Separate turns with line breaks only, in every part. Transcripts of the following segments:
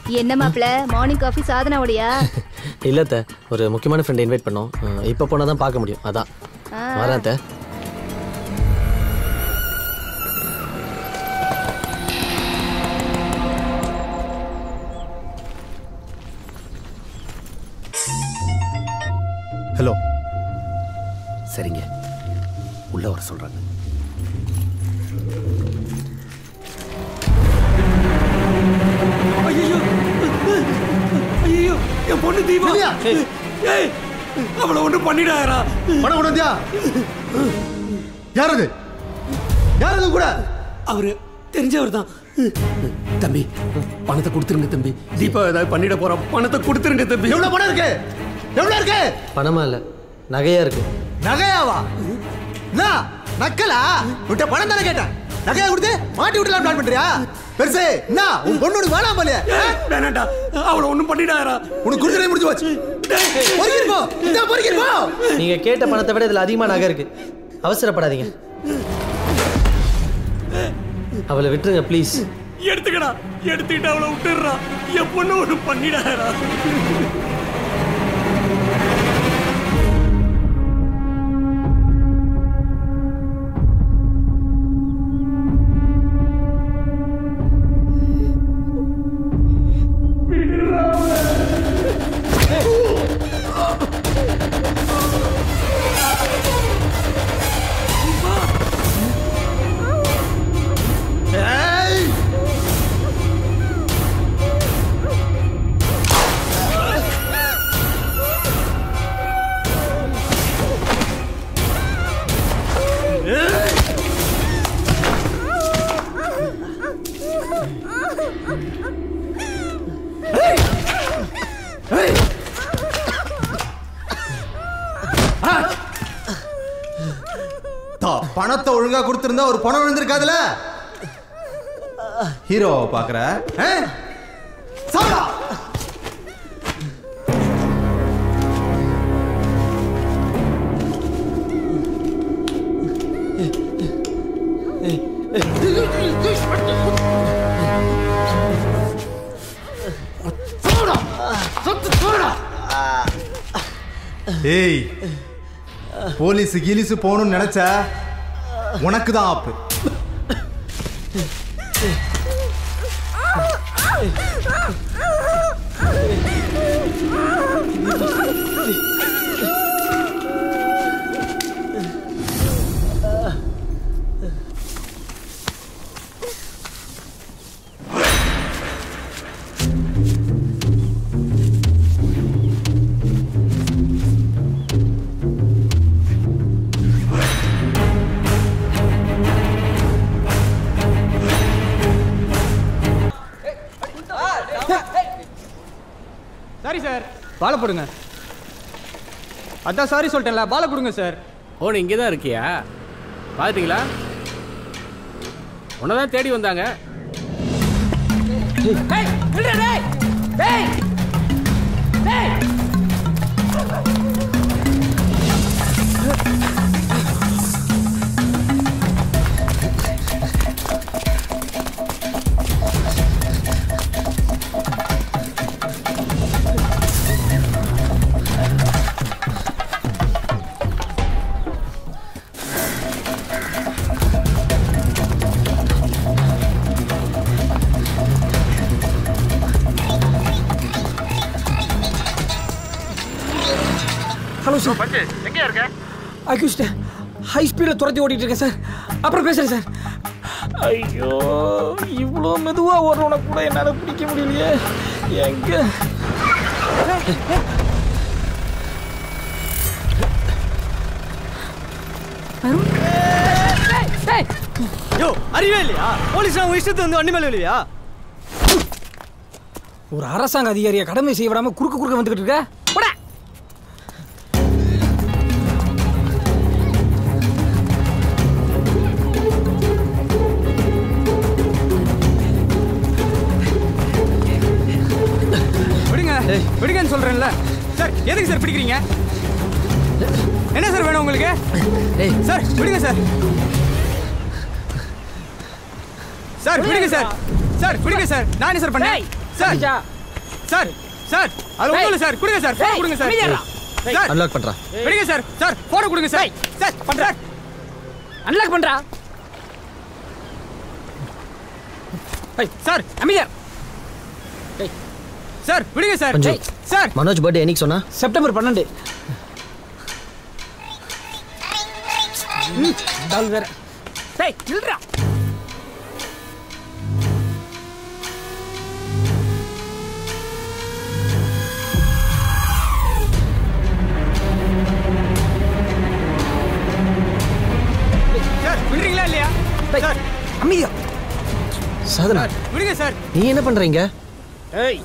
என்ன மாப்ள morning coffee சாதனாவுடையா
இல்ல அத்தை ஒரு முக்கியமான ஃப்ரெண்டை இன்வைட் பண்ணோம் அஹ், இப்ப போனா தான் பார்க்க முடியும் அதான்
ஆ.
வரேன் அத்தை
ஹலோ
சரிங்க உள்ள வர சொல்றாங்க
ஐயோ ஐயோ என் பொண்ணு தீபா ஏய் அவளை ஒண்ணு பண்ணிடாரா
பணம் கொண்டு வந்தியா யார் அது யார் அது கூட
அவரு தெரிஞ்சவர் தான் தம்பி பணத்தை கொடுத்துருங்க தம்பி தீபா ஏதாவது பண்ணிட போறோம் பணத்தை கொடுத்துருங்க தம்பி
எவ்வளவு பணம் இருக்கு எவ்வளவு இருக்கு
பணமா இல்ல நகையா இருக்கு
நகையாவா என்ன நக்கலா விட்ட பணம் தானே கேட்டேன் நகையா கொடுத்து மாட்டி விட்டுலாம் பிளான் பண்றியா பெருசு என்ன உன் பொண்ணு உனக்கு வேணாம் போலியே
வேணாண்டா அவளை ஒண்ணும் பண்ணிடாரா
உனக்கு கொடுத்துறே முடிஞ்சு போச்சு பொறுக்கிட்டு போ இந்த பொறுக்கிட்டு போ
நீங்க கேட்ட பணத்தை விட இதுல அதிகமா நகை இருக்கு அவசரப்படாதீங்க அவளை விட்டுருங்க ப்ளீஸ்
எடுத்துக்கடா எடுத்துக்கிட்டு அவளை விட்டுடுறா என் பொண்ணு ஒண்ணு பண்ணிடாரா
தா, பணத்தை ஒழுங்கா கொடுத்திருந்தா ஒரு பணம் விழுந்திருக்காதுல ஹீரோ பாக்குற ஆ? சாவடா சாவடா சத்து சாவடா ஏய் போலீஸ் கீலிஸ் போகணும்னு நினைச்ச உனக்கு தான் ஆப்பு
சாரி சார் பாலை போடுங்க அதான் சாரி சொல்லிட்டேன்ல பாலை கொடுங்க சார்
ஓ நீ இங்கே தான் இருக்கியா பார்த்துட்டீங்களா உன்னை தான் தேடி வந்தாங்க
ஹலோ சார் பஞ்சு எங்கே இருக்க அக்யூஸ்ட் ஹை ஸ்பீடில் துரத்தி ஓட்டிட்டு இருக்கேன் சார் அப்புறம் பேசுகிறேன் சார் ஐயோ இவ்வளோ மெதுவாக ஓடுறவனை கூட என்னால் பிடிக்க முடியலையே எங்க
யோ அறிவே இல்லையா போலீஸ் உன் இஷ்டத்துக்கு வந்து வண்டி மேல இல்லையா
ஒரு அரசாங்க அதிகாரியை கடமை செய்ய விடாம குறுக்க குறுக்க வந்துகிட்டு இருக்க போடா விடுங்க விடுங்கன்னு சொல்றேன்ல சார் எதுக்கு சார் பிடிக்கிறீங்க என்ன சார் வேணும் உங்களுக்கு சார் விடுங்க சார் சார் விடுங்க சார் சார் விடுங்க சார் நான் என்ன சார் பண்ணேன் சார்
சார் சார் அது ஒண்ணும் இல்ல சார் கொடுங்க சார் போன் கொடுங்க சார் சார்
அன்லாக் பண்றா
விடுங்க சார் சார் போன் கொடுங்க சார் சார் பண்றார்
அன்லாக் பண்றா
சார் அமைதியா சார் விடுங்க சார்
மஞ்சு.
ஏய், சார்
மனோஜ் பர்த்டே என்னைக்கு சொன்னா
செப்டம்பர் பன்னெண்டு ம், டால் வேற டேய் இல்லடா
சார் விடுறீங்களா இல்லையா சார்
அமைதியா
சாதனா
விடுங்க சார்
நீ என்ன பண்றீங்க
ஏய்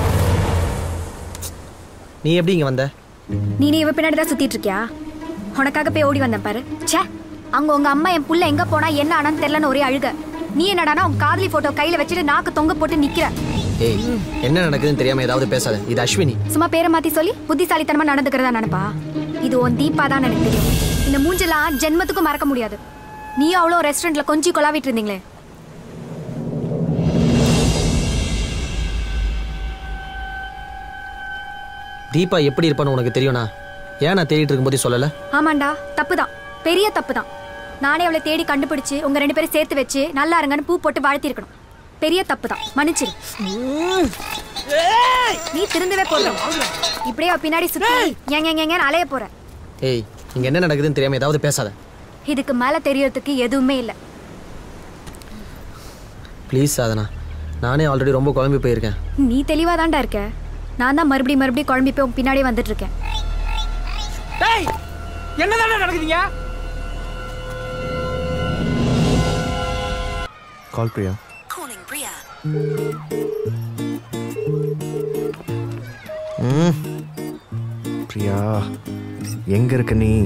நீ எப்படி இங்க வந்த
நீ நீ இவ பின்னாடி தான் சுத்திட்டு இருக்கியா உனக்காக போய் ஓடி வந்தேன் பாரு ச்சே அங்க உங்க அம்மா என் புள்ள எங்க போனா என்ன ஆனான்னு தெரியலன்னு ஒரே அழுக நீ என்னடானா உன் காதலி போட்டோ கையில வச்சுட்டு நாக்கு தொங்க போட்டு நிக்கிற
ஏய் என்ன நடக்குதுன்னு தெரியாம ஏதாவது பேசாத இது அஸ்வினி
சும்மா பேரை மாத்தி சொல்லி புத்திசாலித்தனமா நடந்துக்கிறதா நினைப்பா இது உன் தீபா தான் எனக்கு தெரியும் இந்த மூஞ்செல்லாம் ஜென்மத்துக்கும் மறக்க முடியாது நீயும் அவ்வளோ ரெஸ்டாரண்ட்ல கொஞ்சி கொலாவிட்டு இருந்தீங்களே
தீபா எப்படி இருப்பான்னு உனக்கு தெரியும்னா ஏன் நான் தேடிட்டு இருக்கும்போதே சொல்லல
ஆமாண்டா தப்பு தான் பெரிய தப்பு தான் நானே அவளை தேடி கண்டுபிடிச்சு உங்க ரெண்டு பேரும் சேர்த்து வச்சு நல்லா இருங்கன்னு பூ போட்டு வாழ்த்திருக்கணும் பெரிய தப்பு தான் மன்னிச்சிரு நீ திருந்தவே போற இப்படியே அவ பின்னாடி சுத்தி ஏங்க ஏங்க அலைய போற
ஏய் இங்க என்ன நடக்குதுன்னு தெரியாம ஏதாவது பேசாத
இதுக்கு மேல தெரியறதுக்கு எதுவுமே இல்ல
ப்ளீஸ் சாதனா நானே ஆல்ரெடி ரொம்ப குழம்பி போயிருக்கேன்
நீ தெளிவா தான்டா இருக்க நான் தான் மறுபடியும் மறுபடியும் குழம்பி போய் உன் பின்னாடியே வந்துட்டு இருக்கேன்
டேய் என்னதானே நடக்குதுங்க
கால் பிரியா ம் பிரியா எங்க இருக்க நீ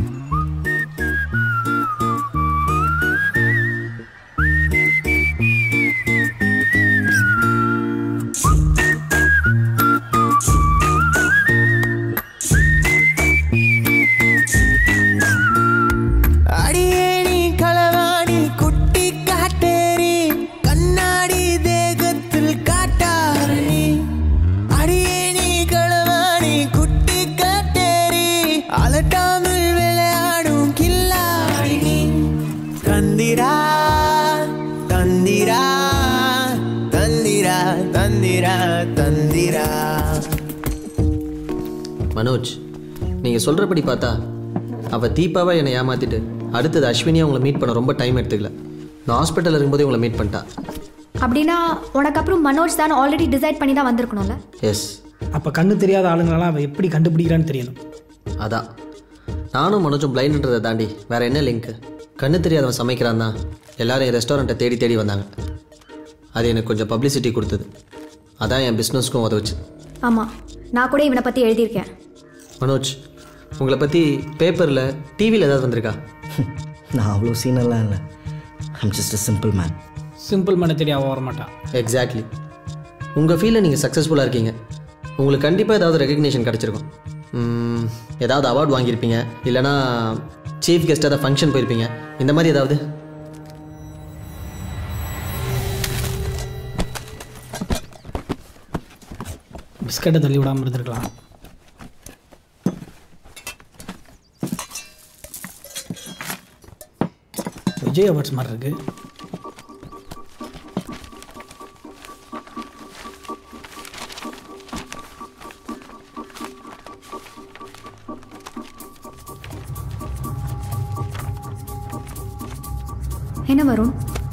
அடியேணி களவாணி குட்டி காட்டேரி கண்ணாடி தேகத்தில் காட்டாரணி அடியேணி களவாணி குட்டி காட்டேரி அலட்டாமல் விளையாடும் கில்லாடினி தந்திரா தந்திரா தந்திரா தந்திரா தந்திரா
மனோஜ் நீங்க சொல்றபடி பார்த்தா அவ தீபாவை என்னை ஏமாத்திட்டு அடுத்தது அஸ்வினியை உங்களை மீட் பண்ண ரொம்ப டைம் எடுத்துக்கல நான் ஹாஸ்பிட்டல் இருக்கும்போதே உங்களை மீட் பண்ணிட்டா
அப்படின்னா உனக்கு அப்புறம் மனோஜ் தான் ஆல்ரெடி டிசைட் பண்ணி தான் வந்திருக்கணும்ல
எஸ்
அப்ப கண்ணு தெரியாத ஆளுங்களெல்லாம் அவ எப்படி கண்டுபிடிக்கிறான்னு தெரியணும்
அதான் நானும் மனோஜும் பிளைண்டுன்றதை தாண்டி வேற என்ன லிங்க் கண்ணு தெரியாதவன் சமைக்கிறான் தான் எல்லாரும் என் ரெஸ்டாரண்ட்டை தேடி தேடி வந்தாங்க அது எனக்கு கொஞ்சம் பப்ளிசிட்டி கொடுத்தது அதான் என் பிஸ்னஸ்க்கும் உதவுச்சு
ஆமா நான் கூட இவனை பத்தி எழுதியிருக்கேன்
மனோஜ் உங்களை பற்றி பேப்பரில் டிவியில் ஏதாவது வந்திருக்கா
நான் அவ்வளோ சீனெல்லாம் இல்லை I'm just a simple man
simple மன தெரிய அவ வர மாட்டான்
எக்ஸாக்ட்லி உங்கள் ஃபீல்டில் நீங்கள் சக்ஸஸ்ஃபுல்லாக இருக்கீங்க உங்களுக்கு கண்டிப்பாக ஏதாவது ரெகக்னேஷன் கிடச்சிருக்கும் ம், ஏதாவது அவார்ட் வாங்கியிருப்பீங்க இல்லைனா சீஃப் கெஸ்ட் ஏதாவது ஃபங்க்ஷன் போயிருப்பீங்க இந்த மாதிரி ஏதாவது
பிஸ்கட்டை தள்ளி விடாமல் இருந்திருக்கலாம் விஜய் அவார்ட்ஸ் மாதிரி இருக்கு
என்ன வரும்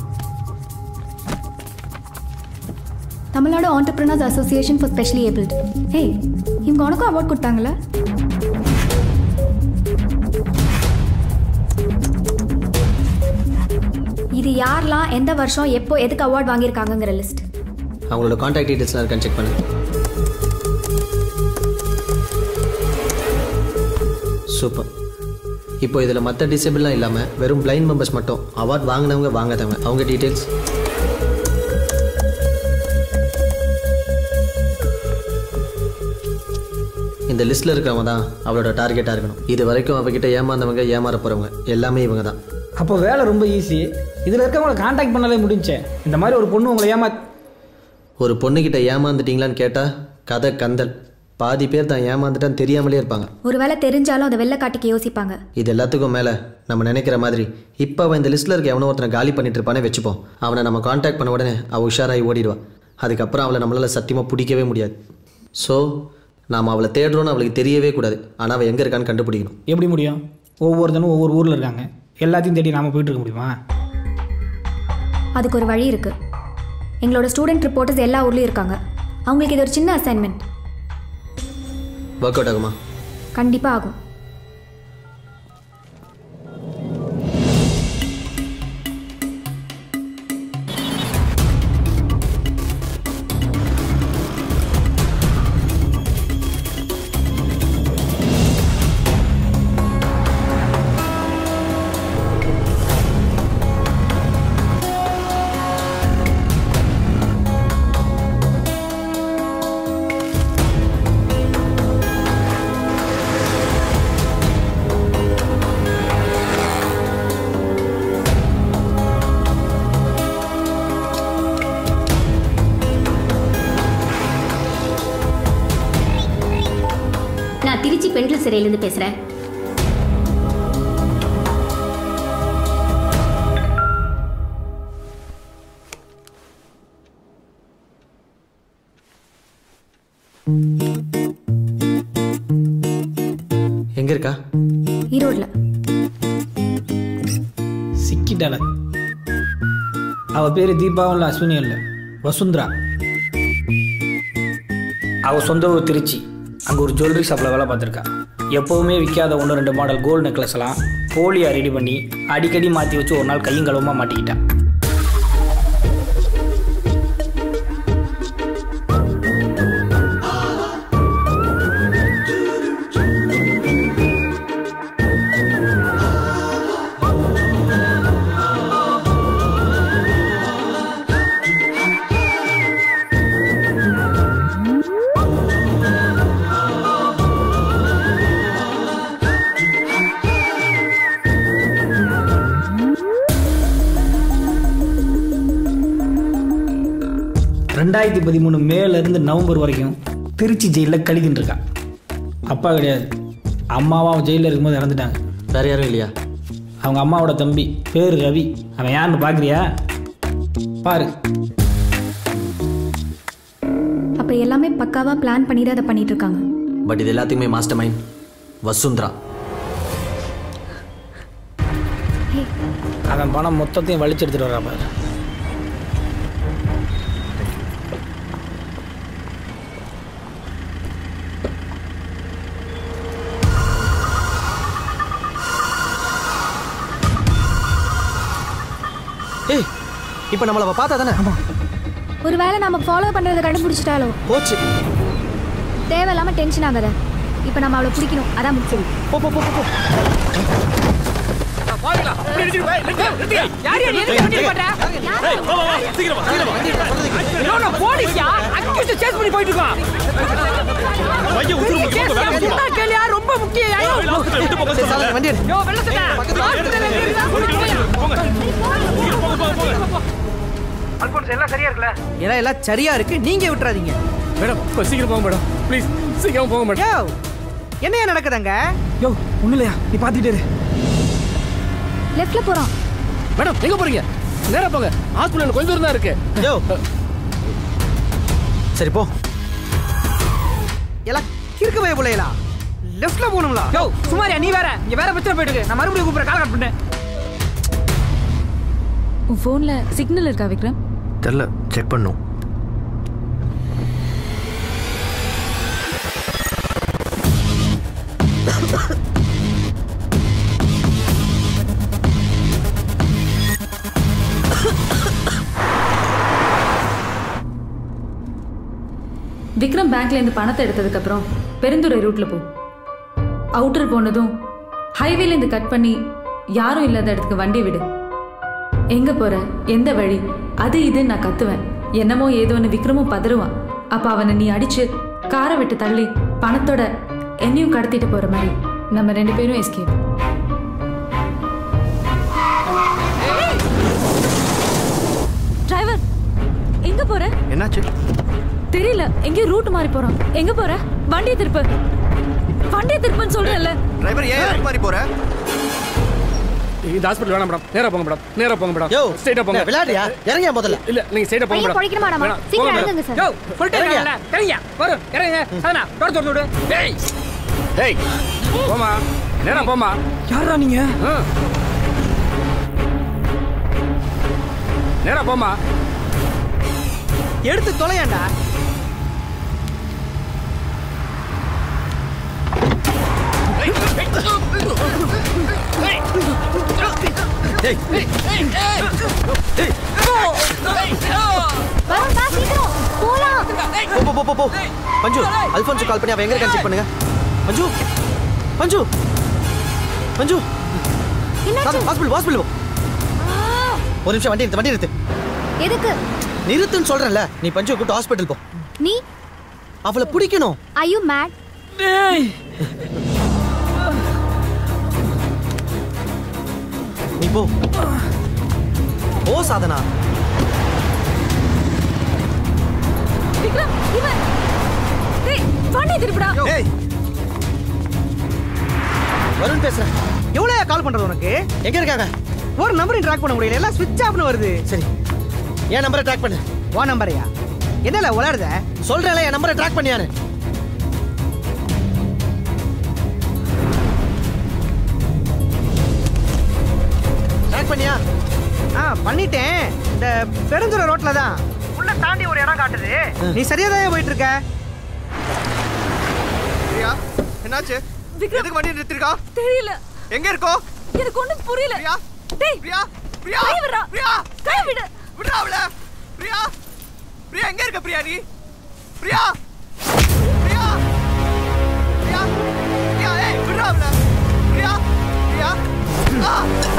Tamil Nadu entrepreneurs association for specially abled hey இவங்க உனக்கும் அவார்ட் கொடுத்தாங்களே இது யாரெல்லாம் எந்த வருஷம் எப்போ எதுக்கு அவார்ட் வாங்கியிருக்காங்கங்கிற லிஸ்ட்
அவங்களோட காண்டாக்ட் டீட்டெயில்ஸ்லாம் இருக்கான்னு செக் பண்ணுங்க சூப்பர் இப்போ இதில் மற்ற டிசேபிள்லாம் இல்லாமல் வெறும் பிளைண்ட் மெம்பர்ஸ் மட்டும் அவார்ட் வாங்கினவங்க வாங்காதவங்க அவங்க டீட்டெயில்ஸ் இந்த லிஸ்ட்டில் இருக்கிறவங்க தான் அவளோட டார்கெட்டாக இருக்கணும் இது வரைக்கும் அவகிட்ட ஏமாந்தவங்க ஏமாற போகிறவங்க எல்லாமே இவங்க தான்
அப்போ வேலை ரொம்ப ஈஸி இதில் இருக்கவங்களை காண்டாக்ட் பண்ணாலே முடிஞ்சே இந்த மாதிரி ஒரு பொண்ணு உங்களை ஏமா
ஒரு பொண்ணுக்கிட்ட ஏமாந்துட்டீங்களான்னு கேட்டால் கதை கந்தல் பாதி பேர் தான் ஏமாந்துட்டான்னு தெரியாமலே இருப்பாங்க
ஒருவேளை தெரிஞ்சாலும் அதை வெளில காட்டிக்க யோசிப்பாங்க
இது எல்லாத்துக்கும் மேலே நம்ம நினைக்கிற மாதிரி இப்போ அவன் இந்த லிஸ்ட்டில் இருக்க எவனோ ஒருத்தனை காலி பண்ணிட்டு இருப்பானே வச்சுப்போம் அவனை நம்ம காண்டாக்ட் பண்ண உடனே அவள் உஷாராகி ஓடிடுவான் அதுக்கப்புறம் அவளை நம்மளால் சத்தியமாக பிடிக்கவே முடியாது ஸோ நாம் அவளை தேடுறோன்னு அவளுக்கு தெரியவே கூடாது ஆனால் அவள் எங்கே இருக்கான்னு கண்டுபிடிக்கணும்
எப்படி முடியும் ஒவ்வொருத்தனும் ஒவ்வொரு ஊரில் இருக்காங்க எல்லாத்தையும் தேடி நாம போயிட்டு இருக்க முடியுமா
அதுக்கு ஒரு வழி இருக்கு எங்களோட ஸ்டூடெண்ட் ரிப்போர்ட்டர்ஸ் எல்லா ஊர்லேயும் இருக்காங்க அவங்களுக்கு இது ஒரு சின்ன அசைன்மெண்ட்
ஒர்க் அவுட் ஆகுமா
கண்டிப்பாக ஆகும்
நான் திருச்சி பெண்கள் சிறையிலேருந்து பேசுகிறேன்
எங்கே இருக்கா
ஈரோட்டில்
சிக்கிட்டால அவ பேர் தீபாவும் இல்லை அஸ்வினியும் இல்லை வசுந்தரா அவ சொந்த ஊர் திருச்சி அங்கே ஒரு ஜுவல்லரி ஷாப்பில் வேலை பார்த்துருக்கா எப்போவுமே விற்காத ஒன்று ரெண்டு மாடல் கோல்டு நெக்லஸ் எல்லாம் போலியாக ரெடி பண்ணி அடிக்கடி மாற்றி வச்சு ஒரு நாள் கையும் களவுமா மாட்டிக்கிட்டா ரெண்டாயிரத்தி பதிமூணு மேலேருந்து நவம்பர் வரைக்கும் திருச்சி ஜெயிலில் கழிதுன்னு இருக்கா அப்பா கிடையாது அம்மாவும் அவன் ஜெயிலில் இருக்கும்போது இறந்துட்டாங்க
வேற யாரும் இல்லையா
அவங்க அம்மாவோட தம்பி பேர் ரவி அவன் யாருன்னு பார்க்குறியா பாரு
அப்போ எல்லாமே பக்காவாக பிளான் பண்ணி தான் அதை பண்ணிட்டு இருக்காங்க
பட் இது எல்லாத்துக்குமே மாஸ்டர் மைண்ட் வசுந்தரா
அவன் பணம் மொத்தத்தையும் வலிச்சு எடுத்துட்டு வர்றான் பாரு
ஏய் இப்போ நம்மளை அவ பார்த்தா தானே
ஒருவேளை நம்ம ஃபாலோ பண்ணுறதை கண்டுபிடிச்சிட்டாலோ
போச்சு
தேவையில்லாமல் டென்ஷன் ஆகாத இப்போ நம்ம அவளை பிடிக்கணும் அதான் முக்கியம்
போ போ போ போ, போ
ரொம்ப
வண்டி எடு.
எல்லாம் எல்லாம் சரியா இருக்கு நீங்க விட்டுறாதீங்க
மேடம் கொஞ்சம் சீக்கிரம் போங்க மேடம் ப்ளீஸ் சீக்கிரம் போங்க மேடம்
யோ என்னையா நடக்குதுங்க
யோ ஒன்றும் இல்லையா நீ பார்த்துட்டே இரு
லெஃப்டில் போகிறோம்
மேடம் எங்க போறீங்க நேரா போங்க ஹாஸ்பிட்டல் கொஞ்சம் தூரம் தான் இருக்கு
யோ சரி போ
எல்லாம் கிறுக்கு போய் பிள்ளைகளா லெஃப்ட்ல போகணுங்களா
யோ சுமாரியா நீ வேற இங்க வேற பிரச்சனை போயிட்டு இருக்கு நான் மறுபடியும் கூப்பிடுற கால் கட் பண்ணிட்டேன்
உன் ஃபோனில் சிக்னல் இருக்கா விக்ரம்
தெரில செக் பண்ணும்
விக்ரம் பேங்க்ல இருந்து பணத்தை எடுத்ததுக்கப்புறம் பெருந்துறை ரூட்ல போ அவுட்டர் போனதும் ஹைவேல இருந்து கட் பண்ணி யாரும் இல்லாத இடத்துக்கு வண்டி விடு எங்க போற எந்த வழி அது இதுன்னு நான் கத்துவேன் என்னமோ ஏதோன்னு விக்ரமும் பதறுவான் அப்ப அவனை நீ அடிச்சு காரை விட்டு தள்ளி பணத்தோட என்னையும் கடத்திட்டு போற மாதிரி நம்ம ரெண்டு பேரும் எஸ்கேப்
டிரைவர் எங்க போற
என்னாச்சு
தெரியல எங்கேயோ ரூட் மாறி போறோம் எங்க போற வண்டியை திருப்பு வண்டியை திருப்புன்னு சொல்றேன்ல
டிரைவர் ஏன் மாதிரி போற
இந்த ஹாஸ்பிட்டல் வேணாம் மேடம் நேரா போங்க மேடம் நேரா போங்க மேடம்
யோ,
ஸ்ட்ரைட்டா போங்க
என்ன, விளையாடுறியா? இறங்கியா முதல்ல.
இல்ல நீங்க ஸ்ட்ரைட்டா போங்க
பையன்
மேடம்
பொழைக்கணுமா வேணாமா?
வேணாம்,
சீக்கிரம்
போங்க
இறங்குங்க
மேடம்.
சார்.
யோ சொல்லிட்டு
இறங்கியா?
இருக்காங்கல்ல இறங்கியா வரும் இறங்குங்க சதனா டோர் திறந்து விடு டேய்
டேய் போமா நேரா போமா
யாரா நீங்க
ஆ. நேரா போமா
எடுத்து தொலையாண்டா
வரும் வா சீக்கிரம் போலாம்
போ போ போ போ பஞ்சு அல்ஃபோன்ஸு கால் பண்ணி அவன் எங்க இருக்கான்னு செக் பண்ணுங்க பஞ்சு பஞ்சு பஞ்சு
என்னாச்சு
ஹாஸ்பிட்டல் ஹாஸ்பிட்டல் போ ஒரு நிமிஷம் வண்டி நிறுத்து வண்டி நிறுத்து
எதுக்கு
நிறுத்துன்னு சொல்றேன்ல நீ பஞ்சு கூப்பிட்டு ஹாஸ்பிட்டல் போ
நீ
அவளை பிடிக்கணும்
ஐ யூ மேட்
டேய்
நீ போ ஓ சாதனா
விக்ரம் இவன் டேய் வண்டியை திருப்புடா
ஏய்
வருண் பேசுறேன்
எவ்வளவு கால் பண்றது உனக்கு
எங்க இருக்காங்க
ஒரு நம்பரையும் ட்ராக் பண்ண முடியல எல்லாம் ஸ்விட்ச் ஆஃப்னு வருது
சரி என் நம்பரை ட்ராக் பண்ணு
ஓ நம்பரையா என்னல உளருத
சொல்றேன்ல என் நம்பரை ட்ராக் பண்ணியானு ட்ராக் பண்ணியா
ஆ பண்ணிட்டேன் இந்த பெருந்துறை ரோட்ல தான் உள்ள தாண்டி ஒரு இடம் காட்டுது நீ சரியா தான் போயிட்டு இருக்க
பிரியா என்னாச்சு
விக்ரம்.
எதுக்கு வண்டி நிறுத்திருக்கா
தெரியல
எங்க இருக்கோ
எனக்கு ஒண்ணும் புரியல
பிரியா
டேய்
பிரியா பிரியா
கை விடுறா.
பிரியா
கை விடு.
விடுறா அவள பிரியா பிரியா எங்க இருக்க பிரியா நீ பிரியா பிரியா பிரியா பிரியா ஏய் விடுறா அவள பிரியா பிரியா ஆ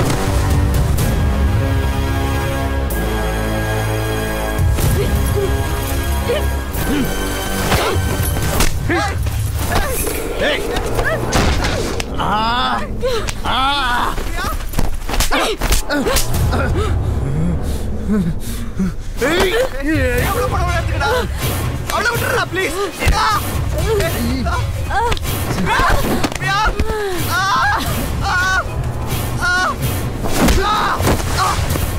எவ்வளவு பணம் எடுத்துக்கடா அவளை விட்டுறா ப்ளீஸ் பிரியா பிரியா ஆ ஆ ஆ ஆ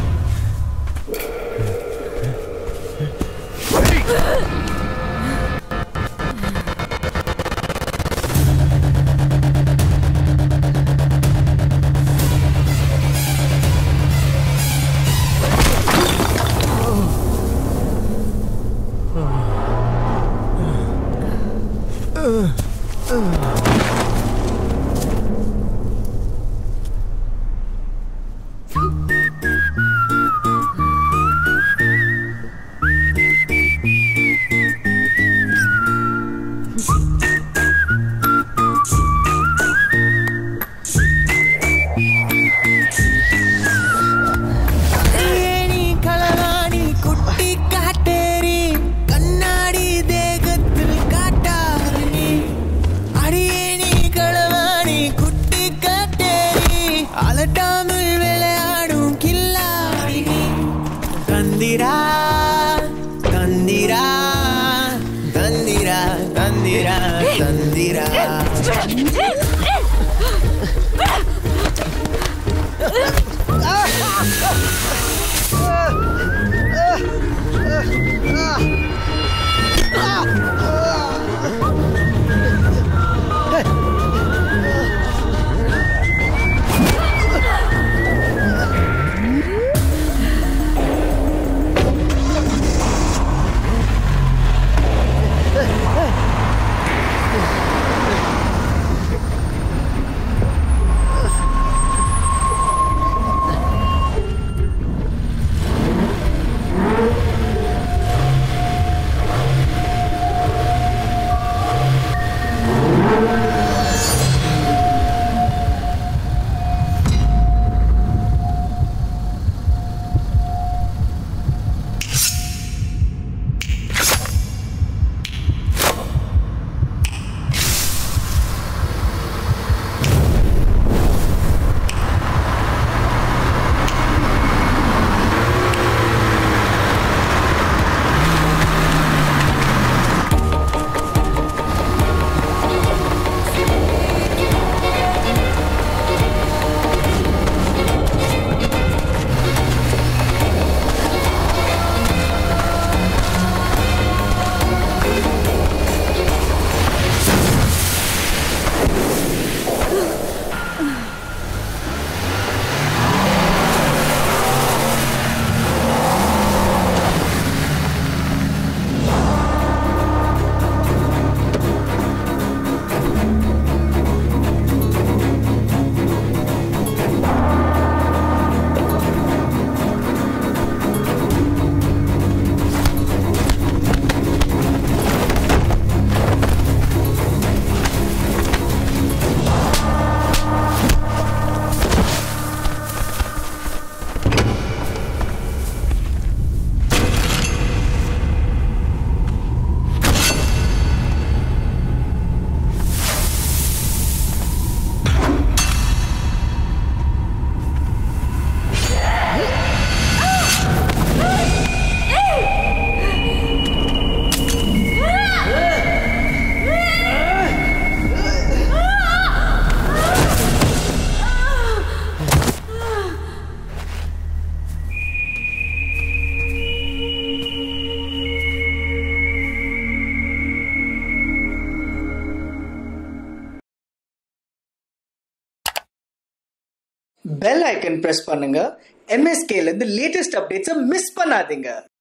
ஏணி களவாணி குட்டி காட்டேரி கண்ணாடி தேகத்தில் காட்டாரணி அடியேணி களவாணி குட்டி காட்டேரி அலட்டாமல் விளையாடும் கில்லாடி தந்திரா தந்திரா தந்திரா தந்திரா தந்திரா
பெல் ஐக்கன் பிரஸ் பண்ணுங்க MSK ல இருந்து லேட்டஸ்ட் அப்டேட்ஸை மிஸ் பண்ணாதீங்க